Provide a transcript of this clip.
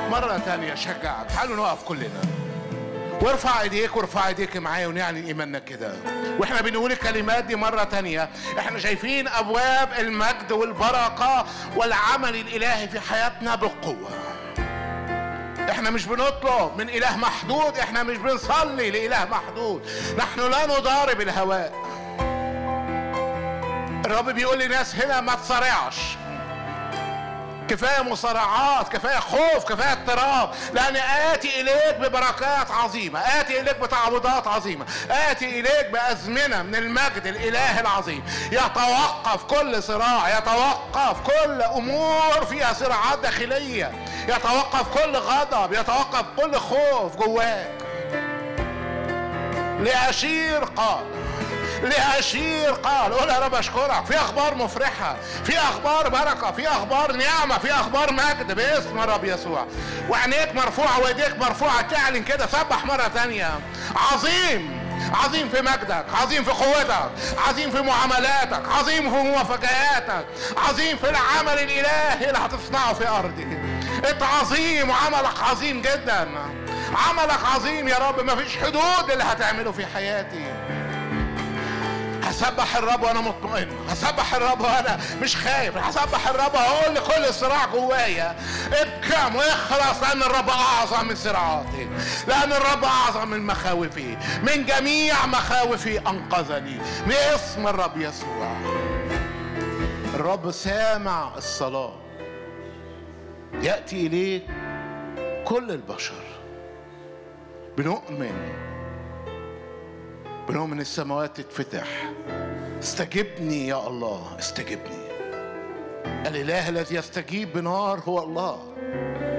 مرة تانية شجعك تعالوا نقف كلنا وارفع ايديك وارفع ايديك معايا ونعلن ايماننا كده واحنا بنقول الكلمات دي مرة تانية احنا شايفين ابواب المجد والبركة والعمل الالهي في حياتنا بالقوة احنا مش بنطلب من اله محدود احنا مش بنصلي لاله محدود نحن لا نضارب الهواء الرب بيقول لناس هنا ما تصارعش كفايه مصارعات كفايه خوف كفايه اضطراب لان اتي اليك ببركات عظيمه اتي اليك بتعويضات عظيمه اتي اليك بازمنه من المجد الاله العظيم يتوقف كل صراع يتوقف كل امور فيها صراعات داخليه يتوقف كل غضب يتوقف كل خوف جواك لاشير قال لأشير قال قول يا رب أشكرك في أخبار مفرحة في أخبار بركة في أخبار نعمة في أخبار مجد باسم الرب يسوع وعينيك مرفوعة وإيديك مرفوعة تعلن كده سبح مرة تانية عظيم عظيم في مجدك عظيم في قوتك عظيم في معاملاتك عظيم في موافقاتك عظيم في العمل الإلهي اللي هتصنعه في أرضي أنت عظيم وعملك عظيم جدا عملك عظيم يا رب مفيش حدود اللي هتعمله في حياتي هسبح الرب وانا مطمئن هسبح الرب وانا مش خايف هسبح الرب هقول لكل صراع جوايا ابكم واخلص لان الرب اعظم من صراعاتي لان الرب اعظم من مخاوفي من جميع مخاوفي انقذني باسم الرب يسوع الرب سامع الصلاه ياتي اليك كل البشر بنؤمن بنؤمن السماوات تتفتح استجبني يا الله استجبني الاله الذي يستجيب بنار هو الله